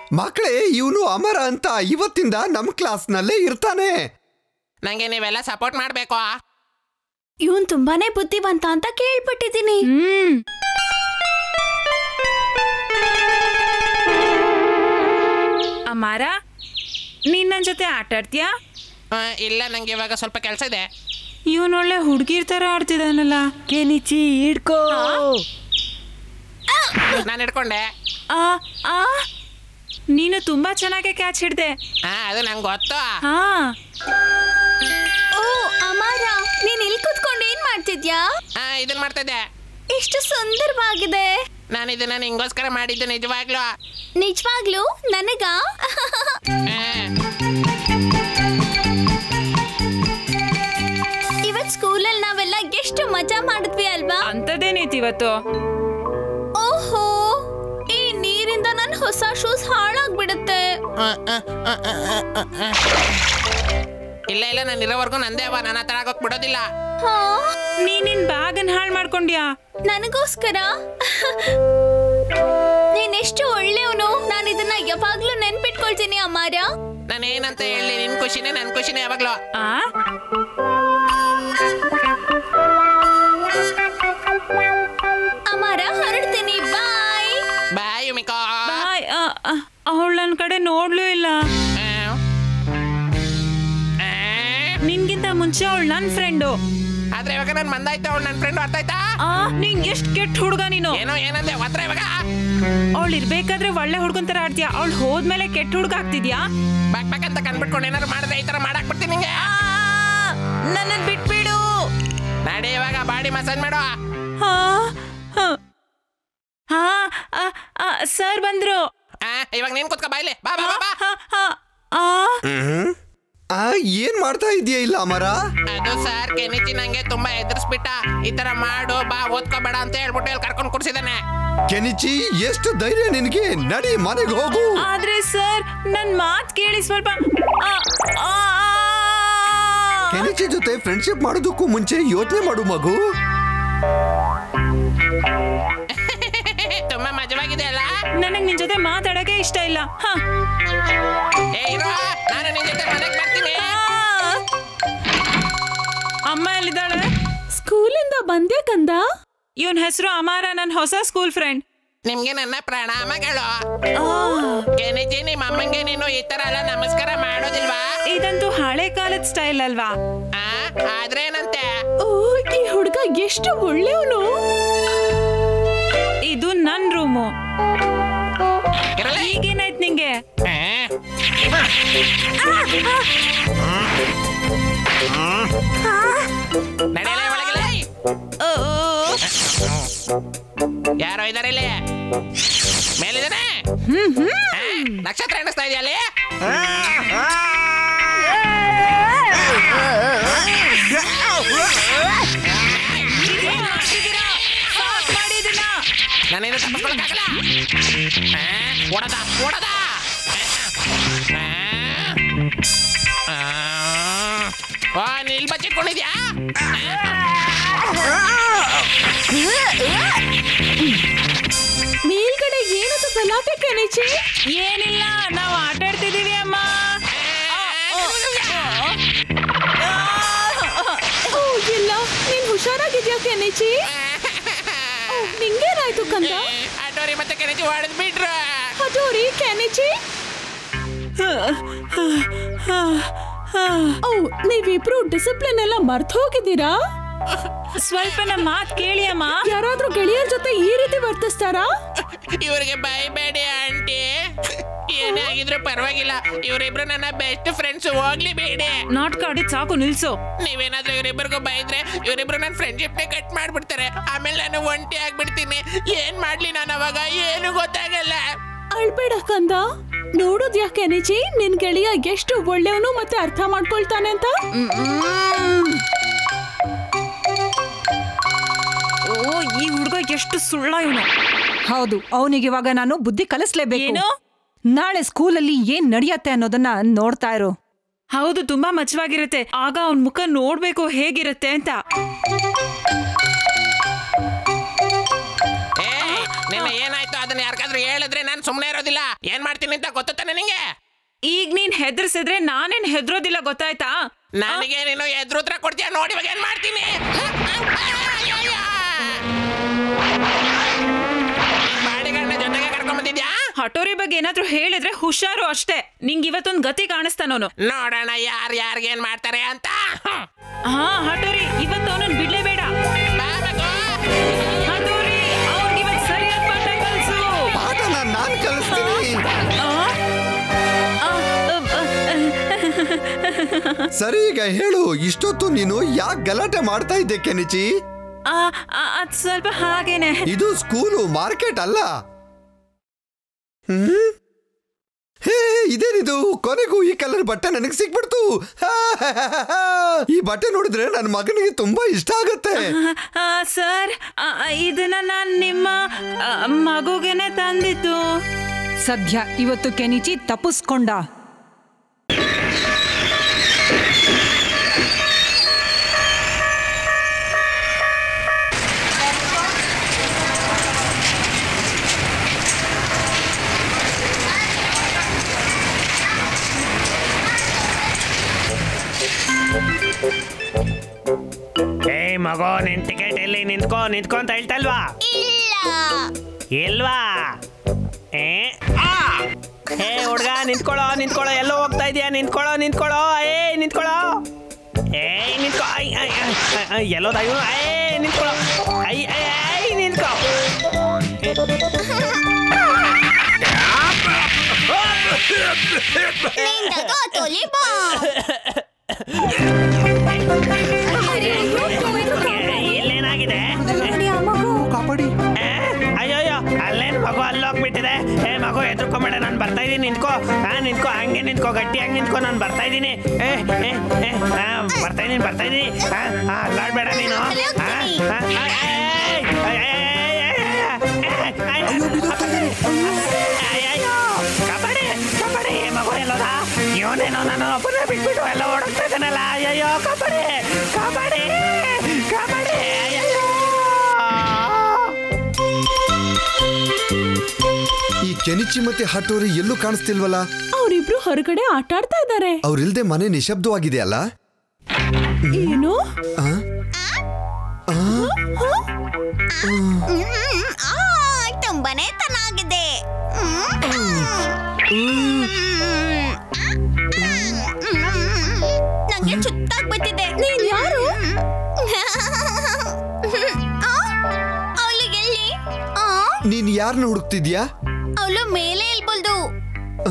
ಮಕ್ಕಳೇ ಇವನು ಅಮರ ಅಂತ ಇವತ್ತಿಂದ ನಮ್ಮ ಕ್ಲಾಸ್ನಲ್ಲೇ ಇರ್ತಾನೆ ನಂಗೆ ನೀವೆಲ್ಲ ಸಪೋರ್ಟ್ ಮಾಡ್ಬೇಕು ಇವನ್ ತುಂಬಾನೇ ಬುದ್ಧಿವಂತ ಅಂತ ಕೇಳ್ಪಟ್ಟಿದ್ದೀನಿ ಹ್ಮ್ ಅಮಾರ ನೀನ್ ನನ್ ಜೊತೆ ಆಟ ಆಡ್ತೀಯಾ ಆ, ಇಲ್ಲ ನಂಗೆ ಇವಾಗ ಸ್ವಲ್ಪ ಕೆಲಸ ಇದೆ ಇವನೊಳ್ಳೆ ಹುಡ್ಗಿರ್ ತರ ಆಡ್ತಿದಾನಲ್ಲ ಕೆನಿಚಿ ಹಿಡ್ಕೋ ನಾನು ಹಿಡ್ಕೊಂಡೆ ಆ ಆ ನೀನು ತುಂಬಾ ಚೆನ್ನಾಗಿ ಕ್ಯಾಚ್ ಹಿಡ್ದೆ ಹಾ ಅದು ನಂಗೆ ಗೊತ್ತು ಹಾ ಓ ಅಮಾರ ನೀನ್ ಇಲ್ಲಿ ಕುತ್ಕೊಂಡು ಏನ್ ಮಾಡ್ತಿದ್ಯಾ ಹಾ ಇದನ್ನ ಮಾಡ್ತಾ ಇದ್ದೆ ಎಷ್ಟು ಸುಂದರವಾಗಿದೆ ನಾನು ಇದನ್ನ ನಿಂಗೋಸ್ಕರ ಮಾಡಿದ್ದು ನಿಜವಾಗ್ಲೂ ನಿಜವಾಗ್ಲೂ ನನಗ ಆ, ಇವತ್ ಸ್ಕೂಲಲ್ಲಿ ನಾವೆಲ್ಲ ಎಷ್ಟು ಮಜಾ ಮಾಡಿದ್ವಿ ಅಲ್ವಾ ಅಂತದೇನೈತಿ ಇವತ್ತು ಓಹೋ ಈ ನೀರಿಂದ ನನ್ ಹೊಸ ಶೂಸ್ ಹಾಳಾಗ್ಬಿಡುತ್ತೆ ಆ, ಆ, ಆ, ಆ, ಆ, ಆ. ಇಲ್ಲ ಇಲ್ಲ ನಾನು ಇರೋವರೆಗೂ ನಂದೇ ಅವ ನನ್ನ ಹತ್ರ ಆಗೋಕ್ ಬಿಡೋದಿಲ್ಲ ಹಾ ನೀ ನಿನ್ ಬ್ಯಾಗನ್ ಹಾಳ್ ಮಾಡ್ಕೊಂಡ್ಯಾ ನನಗೋಸ್ಕರ ನೀನೆಷ್ಟು ಒಳ್ಳೆಯವನು ನಾನು ಇದನ್ನ ಯಾವಾಗ್ಲೂ ನೆನ್ಪಿಟ್ಕೊಳ್ತೀನಿ ಅಮ್ಮಾರ ನಾನು ಏನಂತ ಹೇಳಿ ನಿನ್ ಖುಷಿನೇ ನನ್ನ ಖುಷಿನೇ ಯಾವಾಗ್ಲೂ ಆ ಅಮ್ಮಾರ ಹೊರಡ್ತೀನಿ ಬಾಯ್ ಬಾಯ್ ಮಿಕೋ ಬಾಯ್ ಅವಳು ನನ್ ಕಡೆ ನೋಡ್ಲೂ ಇಲ್ಲ ನಿನ್ಗಿಂತ ಮುಂಚೆ ಅವಳು ನನ್ ಫ್ರೆಂಡು ಆದ್ರೆ ಇವಾಗ ನನ್ ಮಂದಾಯ್ತು ಅವ್ಳು ನನ್ನ ಫ್ರೆಂಡ್ ಅರ್ಥ ಆಯ್ತಾ ಆ ನಿಂಗ್ ಎಷ್ಟ್ ಕೆಟ್ಟ ಹುಡುಗ ನೀನು ಏನೋ ಏನಂದೆ ಒತ್ರ ಇವಾಗ ಅವಳು ಇರ್ಬೇಕಾದ್ರೆ ಒಳ್ಳೆ ಹುಡ್ಗಂತರ ಆಡ್ತೀಯಾ ಅವಳು ಹೋದ್ಮೇಲೆ ಕೆಟ್ಟ ಹುಡುಗ ಆಗ್ತಿದ್ಯಾ ಬಾಕ್ ಬಾಕ್ ಅಂತ ಕಂಡ್ಬಿಟ್ಕೊಂಡು ಏನಾರು ಮಾಡಿದ್ರೆ ಈ ತರ ಮಾಡಕ್ ಬಿಡ್ತೀನಿ ನಿಂಗೆ ನನ್ನ ಬಿಟ್ಬಿಡು ನಡಿ ಇವಾಗ ಬಾಡಿ ಮಸಾಜ್ ಮಾಡು ಹಾ ಹಾ ಹಾ ಸರ್ ಬಂದ್ರು ಆ, ಇವಾಗ ನೀನ್ ಕುತ್ಕೋ ಬಾಯ್ಲಿ ಬಾ ಬಾ ಬಾ ಬಾ ಹಾ, ಹಾ, ಆ ಹ್ಮ್ ಆ ಏನ್ ಮಾಡ್ತಾ ಇದೀಯ ಇಲ್ಲ ಅಮರ ಅದು ಸರ್ ಕೆನಿಚಿ ನಂಗೆ ತುಂಬಾ ಎದುರಿಸ್ಬಿಟ್ಟ ಈ ತರ ಮಾಡು ಬಾ ಓದ್ಕೋಬೇಡ ಅಂತ ಹೇಳ್ಬಿಟ್ಟು ಇಲ್ಲಿ ಕರ್ಕೊಂಡು ಕುಡ್ಸಿದಾನೆ ಕೆನಿಚಿ ಎಷ್ಟು ಧೈರ್ಯ ನಿನಗೆ ನಡಿ ಮನೆಗೆ ಹೋಗು ಆದ್ರೆ ಸರ್ ನನ್ ಮಾತ್ ಕೇಳಿ ಸ್ವಲ್ಪ ಆ, ಆ, ಆ. ಕೆನಿಚಿ ಜೊತೆ ಫ್ರೆಂಡ್ಶಿಪ್ ಮಾಡೋದಕ್ಕೂ ಮುಂಚೆ ಯೋಚನೆ ಮಾಡು ಮಗು ತುಂಬಾ ಮಜವಾಗಿದೆ ಅಲ್ಲ ನನಗ್ ನಿನ್ ಜೊತೆ ಮಾತಾಡಕ್ಕೆ ಇಷ್ಟ ಇಲ್ಲ ಹ. ಏ ಇರೋ ನಾನು ನಿನ್ ಜೊತೆ ಮನೆಗೆ ಬರ್ತೀನಿ ಆ. ಅಮ್ಮ ಎಲ್ಲಿದ್ದಾಳೆ ಸ್ಕೂಲಿಂದ ಬಂದ್ಯಾ ಕಂದ ಇವನ್ ಹೆಸರು ಅಮಾರ ನನ್ ಹೊಸ ಸ್ಕೂಲ್ ಫ್ರೆಂಡ್ ನಿಮ್ಗೆ ನನ್ನ ಪ್ರಣಾಮಗಳು ಕೆನಿಚಿ ನಿಮ್ಮ ಅಮ್ಮಂಗೆ ನೀನು ಈ ತರ ಎಲ್ಲ ನಮಸ್ಕಾರ ಮಾಡೋದಿಲ್ವಾ ಇದಂತೂ ಹಳೆ ಕಾಲದ ಸ್ಟೈಲ್ ಅಲ್ವಾ ಆ ಆದ್ರೆ ಏನಂತೆ ಓ ಈ ಹುಡುಗ ಎಷ್ಟು ಒಳ್ಳೆಯವನು ಇದು ನನ್ ರೂಮು ಇರಲಿ ಈಗೇನಾಯ್ತು ನಿಂಗೆ ನಡೆಯಲ್ಲ ಒಳಗಲೇ ಓ, ಯಾರೋ ಇದಾರೆ ಇಲ್ಲಿ ಮೇಲಿದ್ದಾನೆ ಆ, ನಕ್ಷತ್ರ ಎಣಿಸ್ತಾ ಇದೆಯಾ ಅಲ್ಲಿ ಇದೇನ್ ಮಾಡ್ತಿದೀರಾ? ಸಾಕ್ ಮಾಡಿ ಇದನ್ನ. ನಾನೇನು ತಪ್ಪಿಸ್ಕೊಳಕ್ಕಾಗಲ್ಲ ಆ, ಓಡದ ಓಡದ ಆ, ಆ, ಆ, ನಿಲ್ ಬಚ್ಚಿಟ್ಕೊಂಡಿದ್ಯಾ ಮೇಲ್ಗಡೆ ಏನದು ಗಲಾಟೆ ಕೆನಿಚಿ ಏನಿಲ್ಲ ನಾವು ಆಟ ಆಡ್ತಿದೀವಿ ಅಮ್ಮ ಓ ಇಲ್ಲ ನೀನ್ ಹುಷಾರಾಗಿದ್ಯಾ ಕೆನಿಚಿ ಓ, ನಿಂಗೇನಾಯ್ತು ಕಂದ ಆಟೋರಿ ಮತ್ತೆ ಕೆನಚಿ ಹೊಡೆದ್ ಬಿಟ್ರು ಹಜೋರಿ ಕೆನಿಚಿ ಓ ನೀವಿಬ್ರು ಡಿಸಿಪ್ಲಿನ್ ಎಲ್ಲ ಮರ್ತ್ ಹೋಗಿದ್ದೀರಾ ಸ್ವಲ್ಪ ನಮ್ಮ ಮಾತ್ ಕೇಳಿ ಅಮ್ಮ ಯಾರಾದ್ರೂ ಗೆಳೆಯರ ಜೊತೆ ಈ ರೀತಿ ವರ್ತಿಸ್ತಾರಾ ಇವ್ರಿಗೆ ಬೈಬೇಡಿ ಆಂಟಿ ಏನೇ ಆಗಿದ್ರು ಪರವಾಗಿಲ್ಲ ಇವರಿಬ್ರು ನನ್ನ ಬೆಸ್ಟ್ ಫ್ರೆಂಡ್ಸ್ ಹೋಗ್ಲಿ ಬೇಡಿ ನಾಟಕ ಆಡಿದ್ ಸಾಕು ನಿಲ್ಸು ನೀವೇನಾದ್ರೂ ಇವರಿಬ್ಬರಿಗೂ ಬೈದ್ರೆ ಇವರಿಬ್ರು ನನ್ನ ಫ್ರೆಂಡ್ಶಿಪ್ನೇ ಕಟ್ ಮಾಡ್ಬಿಡ್ತಾರೆ ಆಮೇಲೆ ನಾನು ಒಂಟಿ ಆಗ್ಬಿಡ್ತೀನಿ ಏನ್ ಮಾಡ್ಲಿ ನಾನು ಅವಾಗ ಏನು ಗೊತ್ತಾಗಲ್ಲ ಅಳ್ಬೇಡ ಕಂದ ನೋಡುದ್ ಯಾಕೆ ಕೆನಿಚಿ ನಿನ್ ಗೆಳೆಯ ಎಷ್ಟು ಒಳ್ಳೆಯವನು ಮತ್ತೆ ಅರ್ಥ ಮಾಡ್ಕೊಳ್ತಾನೆ ಅಂತ ಓ ಈ ಹುಡುಗ ಎಷ್ಟು ಸುಳ್ಳ ಇವನು ಹೌದು ಅವನಿಗೆ ಇವಾಗ ನಾನು ಬುದ್ಧಿ ಕಲಿಸ್ಲೇಬೇಕು ಏನು? ನಾಳೆ ಸ್ಕೂಲಲ್ಲಿ ಏನ್ ನಡೆಯತ್ತೆ ಅನ್ನೋದನ್ನ ನೋಡ್ತಾ ಇರು ಹೌದು ತುಂಬಾ ಮಚ್ಚವಾಗಿರುತ್ತೆ ಆಗ ಅವನ್ ಮುಖ ನೋಡ್ಬೇಕು ಹೇಗಿರುತ್ತೆ ಅಂತ ಏ ನಿನ್ನ ನಿನ್ನೆ ಏನಾಯ್ತು ಅದನ್ನ ಯಾರಿಗಾದ್ರೂ ಹೇಳಿದ್ರೆ ನಾನು ಸುಮ್ಮನೆ ಇರೋದಿಲ್ಲ ಏನ್ ಮಾಡ್ತೀನಿ ಅಂತ ಗೊತ್ತಾನೆ ನಿಂಗೆ ಈಗ ನೀನ್ ಹೆದರ್ಸಿದ್ರೆ ನಾನೇನ್ ಹೆದ್ರೋದಿಲ್ಲ ಗೊತ್ತಾಯ್ತಾ ನನಗೆ ನೀನು ಎದುರುತ್ರ ಕೊಡ್ತೀಯ ನೋಡಿ ಇವಾಗ ಏನ್ ಮಾಡ್ತೀನಿ ಅಯ್ಯಯ್ಯ. ನಿನ್ ಬಾಡಿಗಣ್ಣ ಜೊತೆಗೆ ಕರ್ಕೊಂಡ್ ಬಂದಿದ್ಯಾ ಹಟೋರಿ ಬಗ್ಗೆ ಏನಾದ್ರೂ ಹೇಳಿದ್ರೆ ಹುಷಾರು ಅಷ್ಟೇ ನಿಂಗ್ ಇವತ್ತೊಂದ್ ಗತಿ ಕಾಣಿಸ್ತಾನವನು ನೋಡೋಣ ಯಾರು ಯಾರಿಗೆ ಏನ್ ಮಾಡ್ತಾರೆ ಅಂತ ಹ್ಮ್. ಹಾ ಹಟೋರಿ ಇವತ್ತು ಅವನನ್ನ ಬಿಡ್ಲೇಬೇಡ ಬಾ ಮಗು. ಹಟೋರಿ ಅವ್ನಿಗೆ ಇವತ್ತು ಸರಿಯಾದ ಪಾಠ ಕಲ್ಸು ಪಾಠನ ನಾನ್ ಕಲಿಸ್ತೀನಿ ಆ? ಆ, ಅ, ಅ, ಸರಿ ಈಗ ಹೇಳು ಇಷ್ಟೊತ್ತು ನೀನು ಯಾಕೆ ಗಲಾಟೆ ಮಾಡ್ತಾ ಇದ್ದೆ ಕೆನಿಚಿ ಆ, ಆ, ಅದ್ ಸ್ವಲ್ಪ ಹಾಗೇನೆ ಇದು ಸ್ಕೂಲು ಮಾರ್ಕೆಟ್ ಅಲ್ಲ ಹ್ಮ್ ಹೇ ಇದೇನಿದು ಕೊನೆಗೂ ಈ ಕಲರ್ ಬಟ್ಟೆ ನನಗೆ ಸಿಕ್ಬಿಡ್ತು ಹಾ, ಹಾ, ಹಾ, ಹಾ. ಈ ಬಟ್ಟೆ ನೋಡಿದ್ರೆ ನನ್ನ ಮಗನಿಗೆ ತುಂಬಾ ಇಷ್ಟ ಆಗತ್ತೆ ಆ, ಸರ್ ಆ, ಆ, ಇದನ್ನ ನಾನ್ ನಿಮ್ಮ ಆ, ಮಗುಗೆನೆ ತಂದಿದ್ದು ಸದ್ಯ ಇವತ್ತು ಕೆನಿಚಿ ತಪ್ಪಿಸ್ಕೊಂಡ ಏ ಮಗೋ ನಿನ್ ಟಿಕೆಟ್ ಎಲ್ಲಿ ನಿಂತ್ಕೋ ನಿಂತ್ಕೋ ಅಂತ ಹೇಳ್ತಲ್ವಾ ಇಲ್ವಾ ಏ ಆ! ಏ ಹುಡ್ಗ ನಿಂತ್ಕೊಳ್ಳೋ ನಿಂತ್ಕೊಳ್ಳೋ ಎಲ್ಲೋ ಹೋಗ್ತಾ ಇದೀಯಾ ನಿಂತ್ಕೊಳ್ಳೋ ನಿಂತ್ಕೊಳ್ಳೋ ಏ ನಿಂತ್ಕೊಳ್ಳೋ ಏ ನಿಂತ್ಕೋ ಐ ಐ ಐ, ಐ, ಐ, ಎಲ್ಲೋದ ಇವನು ಏ ನಿಂತ್ಕೊಳ್ಳೋ ಐ ಐ ಐ ನಿಂತ್ಕೋ ಇಲ್ಲೇನಾಗಿದೆ ಕಾಪಾಡಿ ಏ, ಅಯ್ಯಯ್ಯೋ ಅಲ್ಲೇನು ಮಗು ಅಲ್ಲೋಗ್ಬಿಟ್ಟಿದೆ ಏ ಮಗು ಎದ್ರುಕೊಂಬೇಡ ನಾನು ಬರ್ತಾ ಇದ್ದೀನಿ ನಿಂತ್ಕೋ ಹಾ ನಿಂತ್ಕೋ ಹಂಗೆ ನಿಂತ್ಕೋ ಗಟ್ಟಿಯಾಗಿ ನಿಂತ್ಕೋ ನಾನು ಬರ್ತಾ ಇದ್ದೀನಿ ಏ ಏ ಏ ಹಾ ಬರ್ತಾ ಇದ್ದೀನಿ ಬರ್ತಾ ಇದ್ದೀನಿ ಹಾ ಹಾ ಅಲ್ಲಾಡ್ಬೇಡ ನೀನು ಹಾ ಹಾ ಏಯ್, ಏಯ್, ಏಯ್, ಏಯ್, ಏಯ್, ಏಯ್, ಅಯ್ಯಯ್ಯೋ ಕಬಡ್ಡಿ ಕಬಡ್ಡಿ ಈ ಮಗು ಎಲ್ಲೋದ ಇವನೇನೋ ನಾನು ಒಬ್ಬನೇ ಬಿಟ್ಬಿಟ್ಟು ಎಲ್ಲ ಓಡಿಸ್ತಾ ಇದ್ದಾನಲ್ಲ ಅಯ್ಯಯ್ಯೋ ಕಬಡ್ಡಿ ಕಬಡ್ಡಿ ಕಬಡ್ಡಿ ಅಯ್ಯಯ್ಯೋ ಈ ಕೆನಿಚಿ ಮತ್ತೆ ಹಟೋರಿ ಎಲ್ಲೂ ಕಾಣಿಸ್ತಿಲ್ವಲ್ಲ ಅವರಿಬ್ರು ಹೊರಗಡೆ ಆಟ ಆಡ್ತಾ ಇದ್ದಾರೆ ಅವ್ರಿಲ್ದೆ ಮನೆ ನಿಶಬ್ದವಾಗಿದೆ ಅಲ್ಲ ಏನು ಆ? ಆ? ತುಂಬಾನೇ ಚೆನ್ನಾಗಿದೆ ನಂಗೆ ಚುತ್ತಾಗ್ ಬತ್ತಿದೆ ನೀನ್ ಯಾರು ಅವಳು ಎಲ್ಲಿ ನೀನ್ ಯಾರನ್ನ ಹುಡುಕ್ತಿದ್ಯಾ ಅವಳು ಮೇಲೆ ಇಲ್ಬಲ್ದು ಆ?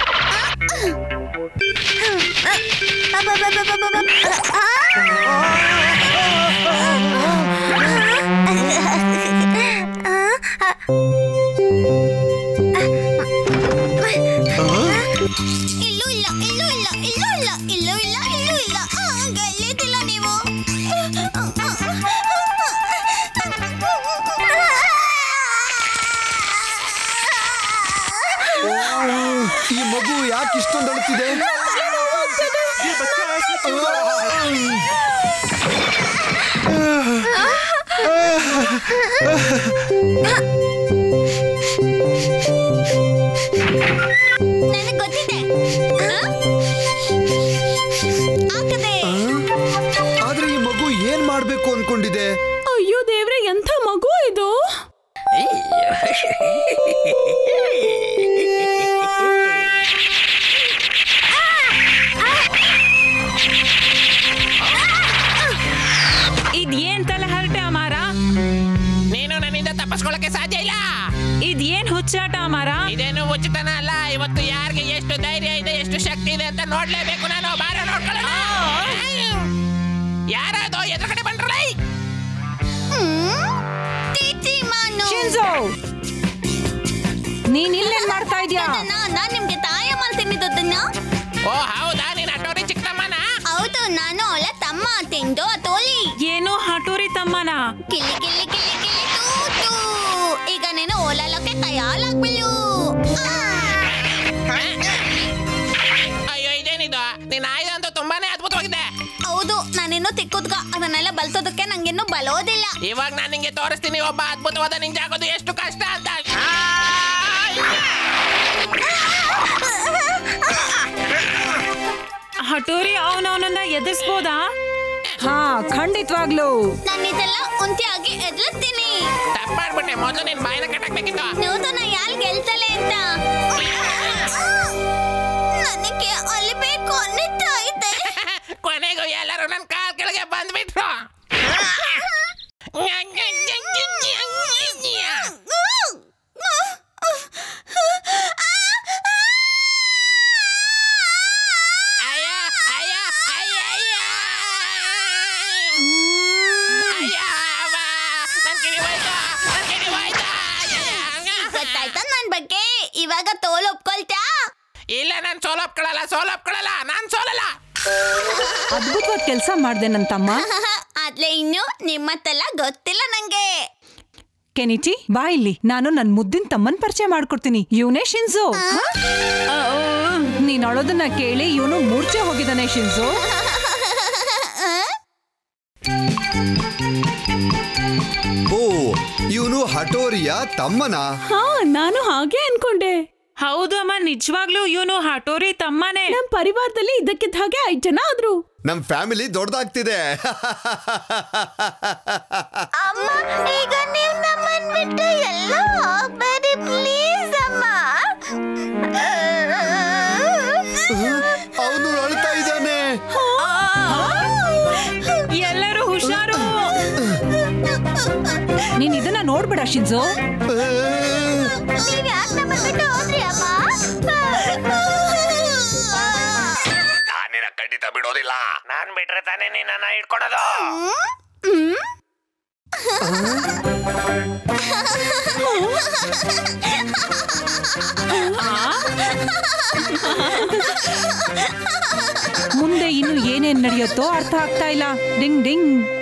ಇಲ್ಲೂ ಇಲ್ಲ ಇಲ್ಲೂ ಇಲ್ಲ ಇಲ್ಲೂ ಇಲ್ಲ ಇಲ್ಲೂ ಇಲ್ಲ ಇಲ್ಲೂ ಇಲ್ಲ ಆ, ಗೆಲ್ಲಿದ್ದಿಲ್ಲ ನೀವು ಈ ಮಗು ಯಾಕೆ ಇಷ್ಟೊಂದು ಅಳುತ್ತಿದೆ ನನಗೆ ಗೊತ್ತಿದೆ ಆ? ಆಗದೆ ಆದ್ರೆ ಈ ಮಗು ಏನ್ ಮಾಡ್ಬೇಕು ಅನ್ಕೊಂಡಿದೆ ಅಯ್ಯೋ ದೇವ್ರೆ ಎಂಥ ಮಗು ಇದು ಇದ್ ಏನ್ ತಲೆ ಹರಟೆ ಅಮಾರ ನೀನು ನನ್ನಿಂದ ತಪ್ಪಿಸ್ಕೊಳ್ಳಕ್ಕೆ ಸಾಧ್ಯ ಇಲ್ಲ ಇದ್ ಏನ್ ಹುಚ್ಚಾಟ ಅಮಾರ ಇದೇನು ಉಚಿತನ ಅಲ್ಲ ಇವತ್ತು ಯಾರಿಗೆ ಎಷ್ಟು ಧೈರ್ಯ ಇದೆ ಎಷ್ಟು ಶಕ್ತಿ ಇದೆ ಅಂತ ನೋಡ್ಲೇಬೇಕು ನಾನು ಬಾರ ನೋಡ್ಕೊಳ್ಳೋಣ ಯಾರದು ಎದುರುಗಡೆ ಬಂದ್ರಲ್ಲ ತೀತಿ ಮಾನು ಶಿನ್ಸೋ ನೀನ್ ಇಲ್ಲೇನ್ ಮಾಡ್ತಾ ಇದ್ಯಾ ಅದನ್ನ ನಾನ್ ನಿಮ್ಗೆ ತಾಯ ಮಾಡ್ತೀನಿ ಅದನ್ನ ಓ ಹೌದಾ ನೀನ್ ಅಟೋರಿ ಚಿಕ್ಕಮ್ಮನ ಹೌದು ನಾನು ಅವಳ ತಮ್ಮ ತಿಂದು ತೋಲಿ ಏನು ಹಟೋರಿ ತಮ್ಮನ ಕಿಲಿ ಕಿಲಿ ಕಿಲಿ ಕಿಲಿ ತೂತು ಈಗ ನೀನು ಓಲಾಲಕ್ಕೆ ತಯಾರಾಗ್ಬಿಡು ಅಯ್ಯೋ ಇದೇನಿದು ನಿನ್ನ ಆಯುಧ ಅಂತೂ ತುಂಬಾನೇ ಅದ್ಭುತವಾಗಿದೆ ಹೌದು ನಾನಿನ್ನು ತಿಕ್ಕುದ್ಗ ಅದನ್ನೆಲ್ಲ ಬಲ್ಸೋದಕ್ಕೆ ನಂಗಿನ್ನು ಬಲೋದಿಲ್ಲ ಇವಾಗ ನಾನು ನಿಂಗೆ ತೋರಿಸ್ತೀನಿ ಒಬ್ಬ ಅದ್ಭುತವಾದ ನಿಂಜ ಆಗೋದು ಎಷ್ಟು ಕಷ್ಟ ಅಂತ ಅವನವನನ್ನ ಎದುರಿಸ್ಬೋದಾ ಹಾ ಖಂಡಿತವಾಗ್ಲು ನಾನು ಇದೆಲ್ಲ ಒಂಟಿಯಾಗಿ ಎದ್ಲತ್ತೀನಿ ತಪ್ಪು ಮಾಡ್ಬಿಟ್ಟೆ ಮೊದಲು ನಿನ್ ಬಾಯಿನ ಕಟ್ಟಾಕ್ಬೇಕಿತ್ತು ನೂತನ ಯಾರು ಗೆಲ್ತಲೆ ಅಂತ ನನಗೆ ಅಲಿಬೇಕು ಅನ್ನಿಸ್ತಾ ಇದೆ ಕೊನೆಗೂ ಎಲ್ಲರೂ ನನ್ನ ಕಾಲ್ ಕೆಳಗೆ ಬಂದ್ಬಿಟ್ರು ಅಯ್ಯ, ಅಯ್ಯ, ಅಯ್ಯ, ಅಯ್ಯ. ಅಯ್ಯ, ಅವ್ವ, ನನ್ ಕಿವಿ ಹೋಯ್ತು, ನನ್ ಕಿವಿ ಹೋಯ್ತು. ಅಯ್ಯ, ಗೊತ್ತಾಯ್ತಾ ನನ್ ಬಗ್ಗೆ ಇವಾಗ ತೋಲ್ ಒಪ್ಕೊಳ್ತಾ ಇಲ್ಲ ನಾನ್ ಸೋಲೊಪ್ಕೊಳ್ಳಲ್ಲ ಸೋಲೊಪ್ಕೊಳ್ಳಲ್ಲ ನಾನ್ ಸೋಲಲ್ಲ ಅದ್ಭುತವಾದ ಕೆಲಸ ಮಾಡ್ದೆ ನನ್ ತಮ್ಮ ಆದ್ರೆ ಇನ್ನು ನಿಮ್ಮತ್ತೆಲ್ಲ ಗೊತ್ತಿಲ್ಲ ನಂಗೆ ಕೆನಿಟಿ ಬಾ ಇಲ್ಲಿ ನಾನು ನನ್ ಮುದ್ದಿನ ತಮ್ಮನ್ ಪರಿಚಯ ಮಾಡ್ಕೊಡ್ತೀನಿ ಇವನೇ ಶಿನ್ಸು ನೀನ್ ಅಳೋದನ್ನ ಕೇಳಿ ಇವನು ಮೂರ್ಛೆ ಹೋಗಿದ್ದಾನೆ ಶಿನ್ಸು ಓ ಇವನು ಹಟೋರಿಯ ತಮ್ಮನ ಹಾ ನಾನು ಹಾಗೆ ಅನ್ಕೊಂಡೆ ಹೌದು ಅಮ್ಮ ನಿಜವಾಗ್ಲೂ ಇವನು ಹಟೋರಿ ತಮ್ಮನೇ ನಮ್ ಪರಿವಾರದಲ್ಲಿ ಇದಕ್ಕಿದ್ದ ಹಾಗೆ ಐದ್ ಜನ ಆದ್ರು ನಮ್ ಫ್ಯಾಮಿಲಿ ದೊಡ್ಡದಾಗ್ತಿದೆ ಅಮ್ಮ ಈಗ ನೀವು ನಮ್ಮನ್ ಬಿಟ್ಟು ಎಲ್ಲ ಹೋಗ್ಬೇಡಿ ಪ್ಲೀಸ್ ಅಮ್ಮ ಅವನು ಅಳ್ತಾ ಇದ್ದಾನೆ ಎಲ್ಲರೂ ಹುಷಾರು ನೀನ್ ಇದನ್ನ ನೋಡ್ಬೇಡ ಶಿನ್ಸು ನೀವ್ ಯಾಕೆ ನಮ್ಮನ್ ಬಿಟ್ಟು ಹೋದ್ರಿ ಅಮ್ಮ ನಾನಿನ ಖಂಡಿತ ಬಿಡೋದಿಲ್ಲ ನಾನ್ ಬಿಟ್ರೆ ತಾನೇ ನಿನ್ನ ಇಟ್ಕೊಳೋದು ಮುಂದೆ ಇನ್ನು ಏನೇನ್ ನಡೆಯುತ್ತೋ ಅರ್ಥ ಆಗ್ತಾ ಇಲ್ಲ ಡಿಂಗ್ ಡಿಂಗ್